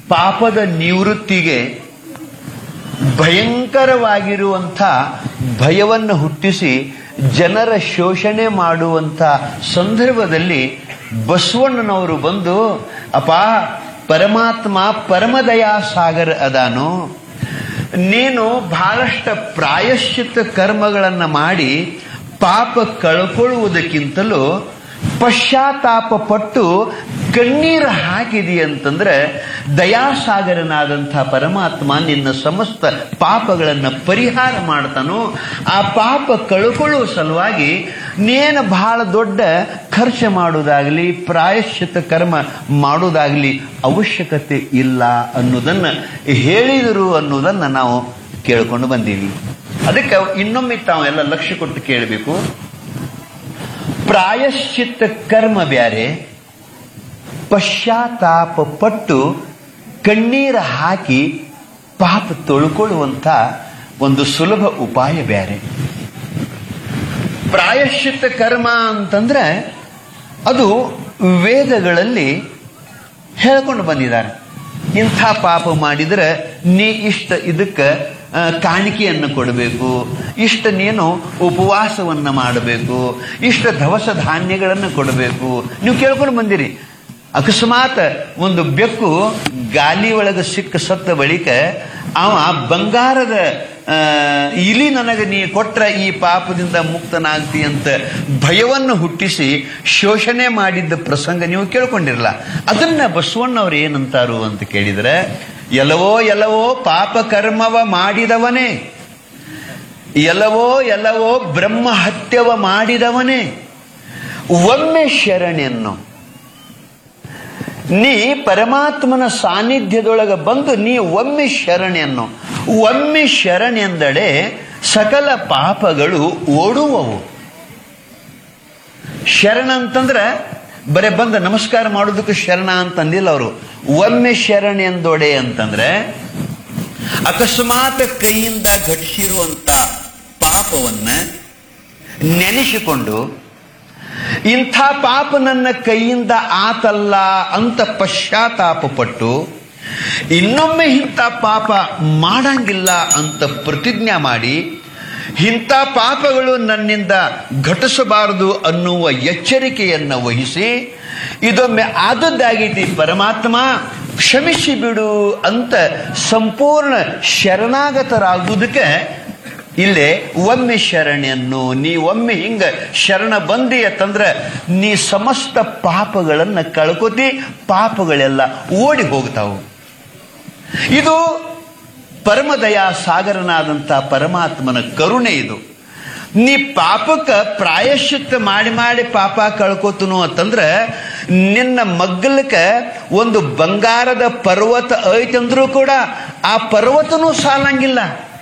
ಪಾಪದ ನಿವೃತ್ತಿಗೆ ಭಯಂಕರವಾಗಿರುವಂಥ ಭಯವನ್ನು ಹುಟ್ಟಿಸಿ ಜನರ ಶೋಷಣೆ ಮಾಡುವಂಥ ಸಂದರ್ಭದಲ್ಲಿ ಬಸವಣ್ಣನವರು ಬಂದು ಅಪ್ಪ ಪರಮಾತ್ಮ ಪರಮದಯಾ ಸಾಗರ ಅದಾನು ನೀನು ಬಹಳಷ್ಟು ಪ್ರಾಯಶ್ಚಿತ್ತ ಕರ್ಮಗಳನ್ನ ಮಾಡಿ ಪಾಪ ಕಳ್ಕೊಳ್ಳುವುದಕ್ಕಿಂತಲೂ ಪಶ್ಚಾತ್ತಾಪ ಪಟ್ಟು ಕಣ್ಣೀರು ಹಾಕಿದಿ ಅಂತಂದ್ರೆ ದಯಾಸಾಗರನಾದಂಥ ಪರಮಾತ್ಮ ನಿನ್ನ ಸಮಸ್ತ ಪಾಪಗಳನ್ನು ಪರಿಹಾರ ಮಾಡ್ತಾನೋ ಆ ಪಾಪ ಕಳ್ಕೊಳ್ಳುವ ಸಲುವಾಗಿ ನೇನು ಬಹಳ ದೊಡ್ಡ ಖರ್ಚು ಮಾಡೋದಾಗಲಿ ಪ್ರಾಯಶ್ಚಿತ ಕರ್ಮ ಮಾಡೋದಾಗಲಿ ಅವಶ್ಯಕತೆ ಇಲ್ಲ ಅನ್ನೋದನ್ನ ಹೇಳಿದರು ಅನ್ನೋದನ್ನ ನಾವು ಕೇಳ್ಕೊಂಡು ಬಂದೀವಿ ಅದಕ್ಕೆ ಇನ್ನೊಮ್ಮೆ ತಾವೆಲ್ಲ ಲಕ್ಷ್ಯ ಕೊಟ್ಟು ಕೇಳಬೇಕು ಪ್ರಾಯಶ್ಚಿತ್ತ ಕರ್ಮ ಬ್ಯಾರೆ ಪಶ್ಚಾತ್ತಾಪ ಪಟ್ಟು ಕಣ್ಣೀರು ಹಾಕಿ ಪಾಪ ತೊಳ್ಕೊಳ್ಳುವಂಥ ಒಂದು ಸುಲಭ ಉಪಾಯ ಬೇರೆ ಪ್ರಾಯಶ್ಚಿತ್ತ ಕರ್ಮ ಅಂತಂದ್ರೆ ಅದು ವೇದಗಳಲ್ಲಿ ಹೇಳ್ಕೊಂಡು ಬಂದಿದ್ದಾರೆ ಇಂಥ ಪಾಪ ಮಾಡಿದ್ರೆ ನೀ ಇಷ್ಟ ಇದಕ್ಕೆ ಆ, ಕಾಣಿಕೆಯನ್ನು ಕೊಡಬೇಕು ಇಷ್ಟ ನೀನು ಉಪವಾಸವನ್ನ ಮಾಡಬೇಕು ಇಷ್ಟ ದವಸ ಧಾನ್ಯಗಳನ್ನು ಕೊಡಬೇಕು ನೀವು ಕೇಳ್ಕೊಂಡು ಬಂದಿರಿ ಅಕಸ್ಮಾತ್ ಒಂದು ಬೆಕ್ಕು ಗಾಲಿ ಒಳಗೆ ಸಿಕ್ಕ ಸತ್ತ ಬಳಿಕ ಅವ ಬಂಗಾರದ ಆ, ಇಲಿ ನನಗೆ ನೀ ಕೊಟ್ರ ಈ ಪಾಪದಿಂದ ಮುಕ್ತನಾಗ್ತಿ ಅಂತ ಭಯವನ್ನು ಹುಟ್ಟಿಸಿ ಶೋಷಣೆ ಮಾಡಿದ್ದ ಪ್ರಸಂಗ ನೀವು ಕೇಳ್ಕೊಂಡಿರಲ್ಲ ಅದನ್ನ ಬಸವಣ್ಣವ್ರು ಏನಂತಾರು ಅಂತ ಕೇಳಿದ್ರೆ ಎಲ್ಲವೋ ಎಲ್ಲವೋ ಪಾಪ ಕರ್ಮವ ಮಾಡಿದವನೇ ಎಲ್ಲವೋ ಎಲ್ಲವೋ ಬ್ರಹ್ಮ ಹತ್ಯವ ಮಾಡಿದವನೇ ಒಮ್ಮೆ ಶರಣೆಯನ್ನು ನೀ ಪರಮಾತ್ಮನ ಸಾನ್ನಿಧ್ಯದೊಳಗೆ ಬಂದು ನೀ ಒಮ್ಮೆ ಶರಣೆಯನ್ನು ಒಮ್ಮೆ ಶರಣೆಂದಡೆ ಸಕಲ ಪಾಪಗಳು ಓಡುವವು ಶರಣ ಅಂತಂದ್ರೆ ಬರೇ ಬಂದ ನಮಸ್ಕಾರ ಮಾಡೋದಕ್ಕೆ ಶರಣ ಅಂತಂದಿಲ್ಲ ಅವರು ಒಮ್ಮೆ ಶರಣ ಎಂದೊಡೆ ಅಂತಂದ್ರೆ ಅಕಸ್ಮಾತ್ ಕೈಯಿಂದ ಘಟಿಸಿರುವಂತ ಪಾಪವನ್ನ ನೆನೆಸಿಕೊಂಡು ಇಂಥ ಪಾಪ ನನ್ನ ಕೈಯಿಂದ ಆತಲ್ಲ ಅಂತ ಪಶ್ಚಾತ್ತಾಪ ಪಟ್ಟು ಇನ್ನೊಮ್ಮೆ ಇಂಥ ಪಾಪ ಮಾಡಂಗಿಲ್ಲ ಅಂತ ಪ್ರತಿಜ್ಞೆ ಮಾಡಿ ಇಂಥ ಪಾಪಗಳು ನನ್ನಿಂದ ಘಟಿಸಬಾರದು ಅನ್ನುವ ಎಚ್ಚರಿಕೆಯನ್ನು ವಹಿಸಿ ಇದೊಮ್ಮೆ ಆದದ್ದಾಗೈತಿ ಪರಮಾತ್ಮ ಕ್ಷಮಿಸಿ ಬಿಡು ಅಂತ ಸಂಪೂರ್ಣ ಶರಣಾಗತರಾಗುವುದಕ್ಕೆ ಇಲ್ಲೇ ಒಮ್ಮೆ ಶರಣೆಯನ್ನು ನೀ ಒಮ್ಮೆ ಹಿಂಗ ಶರಣ ಬಂದಿ ಅಂತಂದ್ರೆ ನೀ ಸಮಸ್ತ ಪಾಪಗಳನ್ನ ಕಳ್ಕೊತಿ ಪಾಪಗಳೆಲ್ಲ ಓಡಿ ಹೋಗ್ತಾವು ಇದು ಪರಮದಯಾ ಸಾಗರನಾದಂಥ ಪರಮಾತ್ಮನ ಕರುಣೆ ಇದು ನೀ ಪಾಪಕ್ಕ ಪ್ರಾಯಶ್ಚಿತ್ತ ಮಾಡಿ ಮಾಡಿ ಪಾಪ ಕಳ್ಕೊತನು ಅಂತಂದ್ರ ನಿನ್ನ ಮಗ್ಗಲಕ್ಕ ಒಂದು ಬಂಗಾರದ ಪರ್ವತ ಐತಂದ್ರೂ ಕೂಡ ಆ ಪರ್ವತನೂ ಸಾಲಂಗಿಲ್ಲ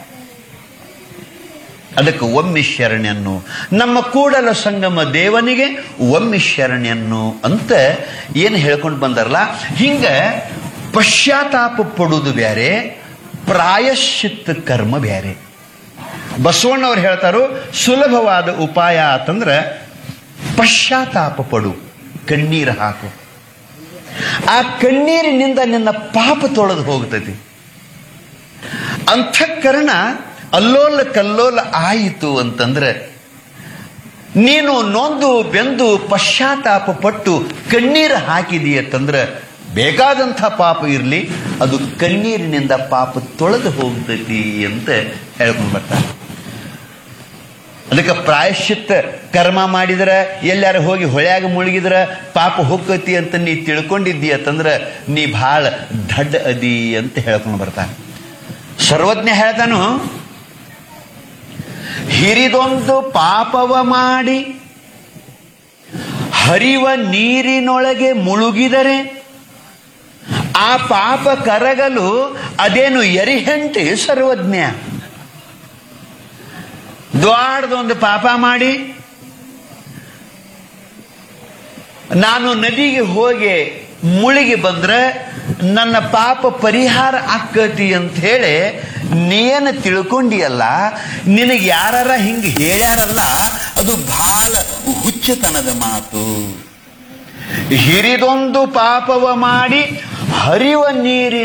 ಅದಕ್ಕೆ ಒಮ್ಮೆ ಶರಣ್ಯನ್ನು ನಮ್ಮ ಕೂಡಲ ಸಂಗಮ ದೇವನಿಗೆ ಒಮ್ಮೆ ಶರಣ್ಯನ್ನು ಅಂತ ಏನು ಹೇಳ್ಕೊಂಡು ಬಂದಾರಲ್ಲ ಹಿಂಗ ಪಶ್ಚಾತ್ತಾಪ ಪಡುವುದು ಬ್ಯಾರೆ ಪ್ರಾಯಶ್ಚಿತ್ತ ಕರ್ಮ ಬ್ಯಾರೆ ಬಸವಣ್ಣವ್ರು ಹೇಳ್ತಾರೋ ಸುಲಭವಾದ ಉಪಾಯ ಅಂತಂದ್ರ ಪಶ್ಚಾತ್ತಾಪ ಪಡು ಕಣ್ಣೀರು ಹಾಕು ಆ ಕಣ್ಣೀರಿನಿಂದ ನಿನ್ನ ಪಾಪ ತೊಳೆದು ಹೋಗ್ತದೆ ಅಂತಃಕರಣ ಅಲ್ಲೋಲ ಕಲ್ಲೋಲ ಆಯಿತು ಅಂತಂದ್ರೆ ನೀನು ನೊಂದು ಬೆಂದು ಪಶ್ಚಾತ್ತಾಪ ಪಟ್ಟು ಕಣ್ಣೀರು ಹಾಕಿದೀಯತ್ತಂದ್ರೆ ಬೇಕಾದಂಥ ಪಾಪ ಇರಲಿ ಅದು ಕಣ್ಣೀರಿನಿಂದ ಪಾಪ ತೊಳೆದು ಹೋಗ್ತೈತಿ ಅಂತ ಹೇಳ್ಕೊಂಡು ಬರ್ತಾರೆ ಅದಕ್ಕೆ ಪ್ರಾಯಶ್ಚಿತ್ತ ಕರ್ಮ ಮಾಡಿದ್ರ ಎಲ್ಲಾರು ಹೋಗಿ ಹೊಳ್ಯಾಗ ಮುಳುಗಿದ್ರ ಪಾಪ ಹೋಗ್ತೈತಿ ಅಂತ ನೀ ತಿಳ್ಕೊಂಡಿದ್ದೀಯ ಅಂತಂದ್ರ ನೀ ಭಾಳ ದಡ್ಡ ಅದಿ ಅಂತ ಹೇಳ್ಕೊಂಡು ಬರ್ತಾನೆ ಸರ್ವಜ್ಞ ಹೇಳ್ತಾನು ಹಿರಿದೊಂದು ಪಾಪವ ಮಾಡಿ ಹರಿವ ನೀರಿನೊಳಗೆ ಮುಳುಗಿದರೆ ಆ ಪಾಪ ಕರಗಲು ಅದೇನು ಎರಿಹಂಟಿ ಸರ್ವಜ್ಞ ದ್ವಾಡದೊಂದು ಪಾಪ ಮಾಡಿ ನಾನು ನದಿಗೆ ಹೋಗಿ ಮುಳುಗಿ ಬಂದ್ರೆ ನನ್ನ ಪಾಪ ಪರಿಹಾರ ಆಕ್ಕತಿ ಅಂತ ಹೇಳಿ ನೀನು ತಿಳ್ಕೊಂಡಿಯಲ್ಲ ನಿನಗೆ ಯಾರ ಹಿಂಗೆ ಹೇಳ್ಯಾರಲ್ಲ ಅದು ಬಹಳ ಹುಚ್ಚತನದ ಮಾತು ಹಿರಿದೊಂದು ಪಾಪವ ಮಾಡಿ ಹರಿವ ನೀರಿ